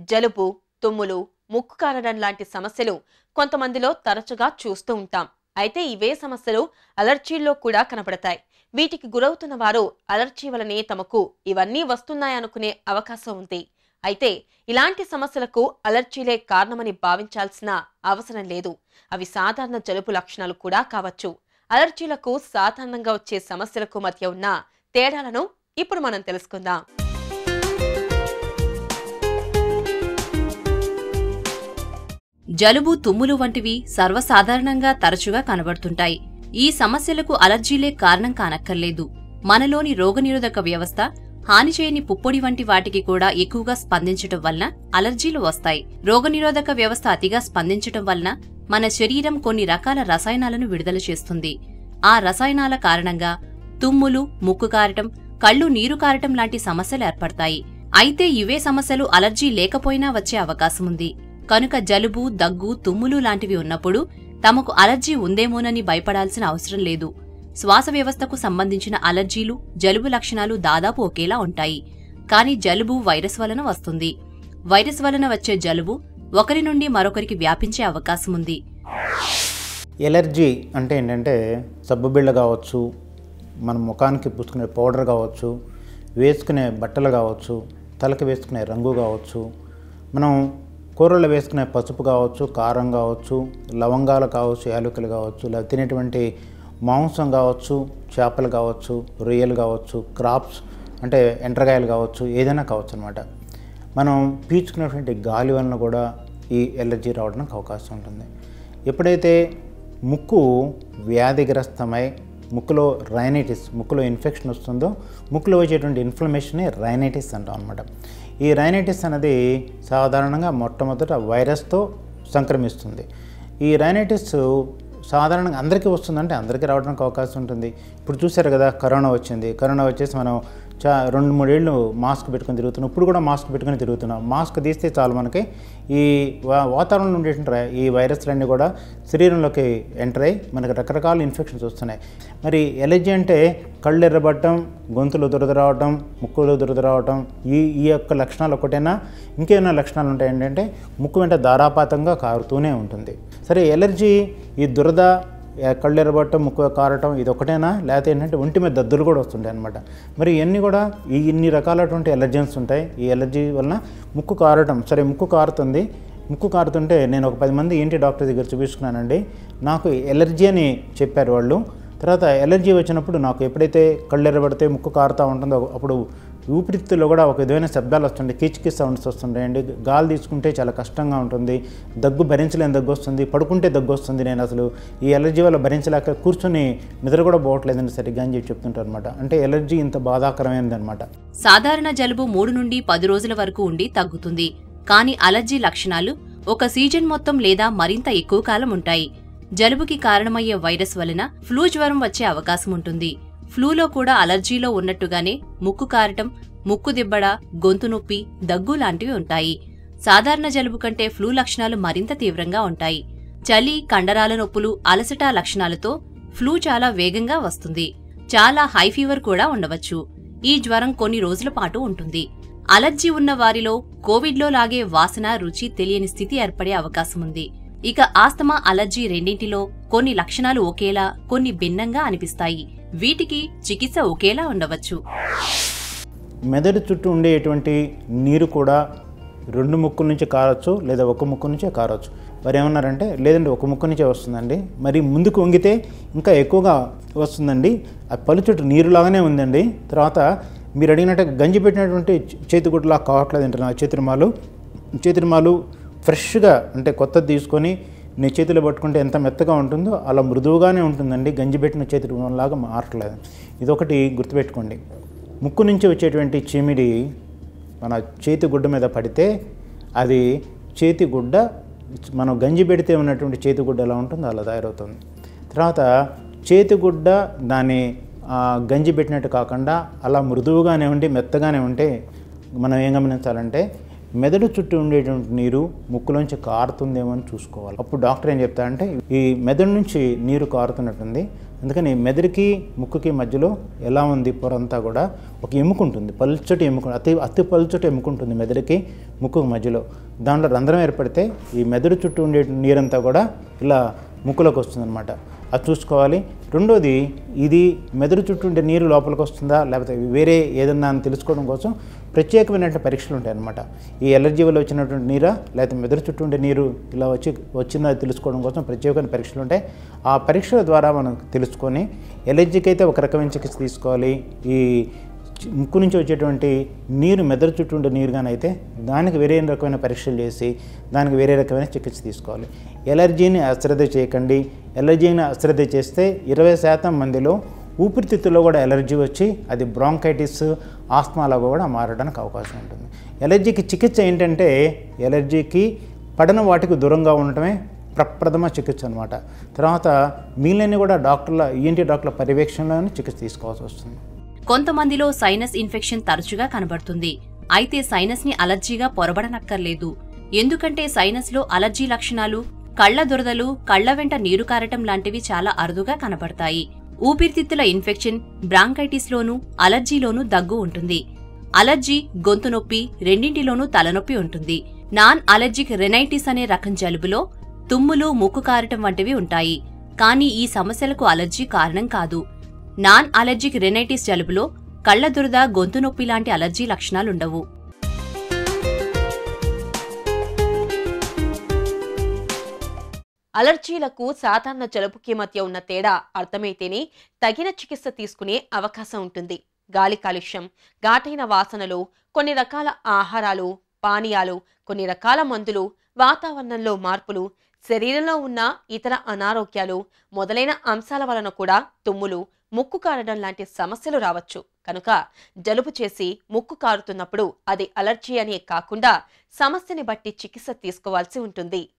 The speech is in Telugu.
జలుబు తుమ్ములు ముక్కు కారడం లాంటి సమస్యలు కొంతమందిలో తరచుగా చూస్తూ ఉంటాం అయితే ఇవే సమస్యలు అలర్జీల్లో కూడా కనపడతాయి వీటికి గురవుతున్న వారు అలర్జీ వలనే తమకు ఇవన్నీ వస్తున్నాయనుకునే అవకాశం ఉంది అయితే ఇలాంటి సమస్యలకు అలర్జీలే కారణమని భావించాల్సిన అవసరం లేదు అవి సాధారణ జలుబు లక్షణాలు కూడా కావచ్చు అలర్జీలకు సాధారణంగా వచ్చే సమస్యలకు మధ్య ఉన్న తేడాలను ఇప్పుడు మనం తెలుసుకుందాం జలుబు తుమ్ములు వంటివి సర్వసాధారణంగా తరచుగా కనబడుతుంటాయి ఈ సమస్యలకు అలర్జీలే కారణం కానక్కర్లేదు మనలోని రోగనిరోధక వ్యవస్థ హాని చేయని పుప్పొడి వంటి వాటికి కూడా ఎక్కువగా స్పందించటం వలన అలర్జీలు వస్తాయి రోగనిరోధక వ్యవస్థ అతిగా స్పందించటం వలన మన శరీరం కొన్ని రకాల రసాయనాలను విడుదల చేస్తుంది ఆ రసాయనాల కారణంగా తుమ్ములు ముక్కు కారటం కళ్ళు నీరు కారటం లాంటి సమస్యలు ఏర్పడతాయి అయితే ఇవే సమస్యలు అలర్జీ లేకపోయినా వచ్చే అవకాశముంది కనుక జలుబు దగ్గు తుమ్ములు లాంటివి ఉన్నప్పుడు తమకు అలర్జీ ఉందేమోనని భయపడాల్సిన అవసరం లేదు శ్వాస వ్యవస్థకు సంబంధించిన అలర్జీలు జలుబు లక్షణాలు దాదాపు ఒకేలా ఉంటాయి కానీ జలుబు వైరస్ వలన వస్తుంది వైరస్ వలన వచ్చే జలుబు ఒకరి నుండి మరొకరికి వ్యాపించే అవకాశం ఉంది ఎలర్జీ అంటే ఏంటంటే సబ్బుబిళ్ళ కావచ్చు మన ముఖానికి పూసుకునే పౌడర్ కావచ్చు వేసుకునే బట్టలు కావచ్చు తలకి వేసుకునే రంగు కావచ్చు మనం కూరల్లో వేసుకునే పసుపు కావచ్చు కారం కావచ్చు లవంగాలు కావచ్చు యాలకులు కావచ్చు లేదా తినేటువంటి మాంసం కావచ్చు చేపలు కావచ్చు రొయ్యలు కావచ్చు క్రాప్స్ అంటే ఎండ్రగాయలు కావచ్చు ఏదైనా కావచ్చు అనమాట మనం పీల్చుకునేటువంటి గాలి వలన కూడా ఈ ఎలర్జీ రావడానికి అవకాశం ఉంటుంది ఎప్పుడైతే ముక్కు వ్యాధిగ్రస్తమై ముక్కులో రైనైటిస్ ముక్కులో ఇన్ఫెక్షన్ వస్తుందో ముక్కులో వచ్చేటువంటి ఇన్ఫ్లమేషనే రైనైటిస్ అంటాం అనమాట ఈ రైనైటిస్ అనేది సాధారణంగా మొట్టమొదట వైరస్తో సంక్రమిస్తుంది ఈ రైనైటిస్ సాధారణంగా అందరికీ వస్తుందంటే అందరికీ రావడానికి అవకాశం ఉంటుంది ఇప్పుడు చూశారు కదా కరోనా వచ్చింది కరోనా వచ్చేసి మనం చా రెండు మూడేళ్ళు మాస్క్ పెట్టుకొని తిరుగుతున్నాం ఇప్పుడు కూడా మాస్క్ పెట్టుకొని తిరుగుతున్నాం మాస్క్ తీస్తే చాలు మనకి ఈ వా వాతావరణంలో ఉండేటువంటి రై- ఈ వైరస్లన్నీ కూడా శరీరంలోకి ఎంటర్ అయ్యి మనకి రకరకాల ఇన్ఫెక్షన్స్ వస్తున్నాయి మరి ఎలర్జీ అంటే కళ్ళు ఎర్రబడటం గొంతులో దురద రావటం ముక్కులో దురద రావటం ఈ ఈ యొక్క లక్షణాలు ఒకటేనా ఇంకేమైనా లక్షణాలు ఉంటాయి ఏంటంటే ముక్కు వెంట ధారాపాతంగా కారుతూనే ఉంటుంది సరే ఎలర్జీ ఈ దురద ఏ కళ్ళు ఎర్రబట్టం ముక్కు కారటం ఇది ఒకటేనా లేకపోతే ఏంటంటే ఒంటి మీద దద్దులు కూడా వస్తుంటాయి అనమాట మరి ఇవన్నీ కూడా ఈ ఇన్ని రకాలటువంటి ఎలర్జెన్స్ ఉంటాయి ఈ ఎలర్జీ వలన ముక్కు కారటం సరే ముక్కు కారుతుంది ముక్కు కారుతుంటే నేను ఒక పది మంది ఏంటి డాక్టర్ దగ్గర చూపించుకున్నానండి నాకు ఎలర్జీ అని చెప్పారు వాళ్ళు తర్వాత ఎలర్జీ వచ్చినప్పుడు నాకు ఎప్పుడైతే కళ్ళు ఎర్రబడితే ముక్కు కారుతూ ఉంటుందో అప్పుడు ఊపిరితిత్తుల్లో కూడా ఒక విధమైన శబ్దాలు వస్తుంటాయి కిచ్కి సౌండ్స్ వస్తుంటాయండి గాలి తీసుకుంటే చాలా కష్టంగా ఉంటుంది దగ్గు భరించలేని దగ్గు వస్తుంది పడుకుంటే దగ్గు వస్తుంది నేను అసలు ఈ ఎలర్జీ వల్ల భరించలేక కూర్చొని నిద్ర కూడా పోవట్లేదండి సరిగ్గా అని చెప్పి చెప్తుంటారు అనమాట అంటే ఎలర్జీ ఇంత బాధాకరమైనది అనమాట సాధారణ జలుబు మూడు నుండి పది రోజుల వరకు ఉండి తగ్గుతుంది కానీ అలర్జీ లక్షణాలు ఒక సీజన్ మొత్తం లేదా మరింత ఎక్కువ కాలం ఉంటాయి జలుబుకి కారణమయ్యే వైరస్ వలన ఫ్లూ జ్వరం వచ్చే అవకాశం ఉంటుంది ఫ్లూలో కూడా అలర్జీలో ఉన్నట్టుగానే ముక్కు కారటం ముక్కు దిబ్బడ గొంతు నొప్పి దగ్గు లాంటివి ఉంటాయి సాధారణ జలుబు కంటే ఫ్లూ లక్షణాలు మరింత తీవ్రంగా ఉంటాయి చలి కండరాల నొప్పులు అలసట లక్షణాలతో ఫ్లూ చాలా వేగంగా వస్తుంది చాలా హై ఫీవర్ కూడా ఉండవచ్చు ఈ జ్వరం కొన్ని రోజుల పాటు ఉంటుంది అలర్జీ ఉన్న వారిలో కోవిడ్లో లాగే వాసన రుచి తెలియని స్థితి ఏర్పడే అవకాశం ఉంది ఇక ఆస్తమా అలర్జీ రెండింటిలో కొన్ని లక్షణాలు ఒకేలా కొన్ని భిన్నంగా అనిపిస్తాయి వీటికి చికిత్స ఒకేలా ఉండవచ్చు మెదడు చుట్టూ ఉండేటువంటి నీరు కూడా రెండు ముక్కుల నుంచి కారొచ్చు లేదా ఒక ముక్కు నుంచే కారొచ్చు వారు ఏమన్నారంటే లేదండి ఒక ముక్కు నుంచే వస్తుందండి మరి ముందుకు వంగితే ఇంకా ఎక్కువగా వస్తుందండి ఆ పలు చుట్టూ నీరులాగానే ఉందండి తర్వాత మీరు అడిగినట్టు గంజి పెట్టినటువంటి చేతిగుడ్లా కావట్లేదంటే నా చేతిరుమాలు చేతిరుమాలు ఫ్రెష్గా అంటే కొత్తది తీసుకొని నీ చేతిలో పట్టుకుంటే ఎంత మెత్తగా ఉంటుందో అలా మృదువుగానే ఉంటుందండి గంజి పెట్టిన చేతి లాగా మారట్లేదు ఇదొకటి గుర్తుపెట్టుకోండి ముక్కు నుంచి వచ్చేటువంటి చీమిడి మన చేతి గుడ్డ మీద పడితే అది చేతి గుడ్డ మనం గంజి పెడితే ఉన్నటువంటి చేతి గుడ్డ ఎలా ఉంటుందో అలా తయారవుతుంది తర్వాత చేతి గుడ్డ దాన్ని ఆ, గంజి పెట్టినట్టు కాకుండా అలా మృదువుగానే ఉండి మెత్తగానే ఉంటే మనం ఏం గమనించాలంటే మెదడు చుట్టూ ఉండేటువంటి నీరు ముక్కులోంచి కారుతుందేమో అని చూసుకోవాలి అప్పుడు డాక్టర్ ఏం చెప్తారంటే ఈ మెదడు నుంచి నీరు కారుతున్నట్టుంది అందుకని మెదడుకి ముక్కుకి మధ్యలో ఎలా ఉంది పొరంతా కూడా ఒక ఎముక ఉంటుంది పల్చటి ఎముక అతి అతి పల్చటి ఎముక ఉంటుంది మెదడుకి ముక్కుకి మధ్యలో దాంట్లో రంధ్రం ఏర్పడితే ఈ మెదడు చుట్టూ ఉండే నీరంతా కూడా ఇలా ముక్కులోకి వస్తుందన్నమాట అది చూసుకోవాలి రెండోది ఇది మెదడు చుట్టూ ఉండే నీరు లోపలికి వస్తుందా లేకపోతే వేరే ఏదన్నా అని తెలుసుకోవడం కోసం ప్రత్యేకమైనటువంటి పరీక్షలు ఉంటాయి అన్నమాట ఈ ఎలర్జీ వల్ల వచ్చినటువంటి నీరా లేకపోతే మెదడు చుట్టూ ఉండే నీరు ఇలా వచ్చి వచ్చిందా అది తెలుసుకోవడం కోసం ప్రత్యేకమైన పరీక్షలు ఉంటాయి ఆ పరీక్షల ద్వారా మనం తెలుసుకొని ఎలర్జీకి అయితే ఒక రకమైన చికిత్స తీసుకోవాలి ఈ చి- ముక్కు నుంచి వచ్చేటువంటి నీరు మెదడు చుట్టూ ఉండే నీరు కానీ అయితే దానికి వేరే రకమైన పరీక్షలు చేసి దానికి వేరే రకమైన చికిత్స తీసుకోవాలి ఎలర్జీని అశ్రద్ధ చేయకండి ఎలర్జీని అశ్రద్ధ చేస్తే ఇరవై శాతం మందిలో ఊపిరితిత్తుల్లో కూడా ఎలర్జీ వచ్చి అది బ్రాంకైటిస్ ఆస్మాలాగా కూడా మారడానికి అవకాశం ఉంటుంది ఎలర్జీకి చికిత్స ఏంటంటే ఎలర్జీకి పడిన వాటికి దూరంగా ఉండటమే ప్రప్రథమ చికిత్స అనమాట తర్వాత మిగిలినవి కూడా డాక్టర్ల ఈఎన్టీ డాక్టర్ల పర్యవేక్షణలోనే చికిత్స తీసుకోవాల్సి వస్తుంది కొంతమందిలో సైనస్ ఇన్ఫెక్షన్ తరచుగా కనబడుతుంది అయితే సైనస్ ని అలర్జీగా పొరబడనక్కర్లేదు ఎందుకంటే సైనస్ లో అలర్జీ లక్షణాలు కళ్ల దురదలు కళ్ల వెంట నీరు కారటం లాంటివి చాలా అరుదుగా కనబడతాయి ఊపిరితిత్తుల ఇన్ఫెక్షన్ బ్రాంకైటిస్ లోనూ అలర్జీలోనూ దగ్గు ఉంటుంది అలర్జీ గొంతు నొప్పి రెండింటిలోనూ తలనొప్పి ఉంటుంది నాన్ అలర్జిక్ రెనైటిస్ అనే రకం జలుబులో తుమ్ములు ముక్కు కారటం వంటివి ఉంటాయి కానీ ఈ సమస్యలకు అలర్జీ కారణం కాదు నాన్ అలర్జిక్ రెనైటిస్ జలుబులో కళ్ల దురద గొంతు నొప్పి లాంటి అలర్జీ లక్షణాలుండవు అలర్జీలకు సాధారణ జలుబుకి మధ్య ఉన్న తేడా అర్థమైతేనే తగిన చికిత్స తీసుకునే అవకాశం ఉంటుంది గాలి కాలుష్యం ఘాటైన వాసనలు కొన్ని రకాల ఆహారాలు పానీయాలు కొన్ని రకాల మందులు వాతావరణంలో మార్పులు శరీరంలో ఉన్న ఇతర అనారోగ్యాలు మొదలైన అంశాల వలన కూడా తుమ్ములు ముక్కు కారడం లాంటి సమస్యలు రావచ్చు కనుక జలుబు చేసి ముక్కు కారుతున్నప్పుడు అది అలర్జీ అనే కాకుండా సమస్యని బట్టి చికిత్స తీసుకోవాల్సి ఉంటుంది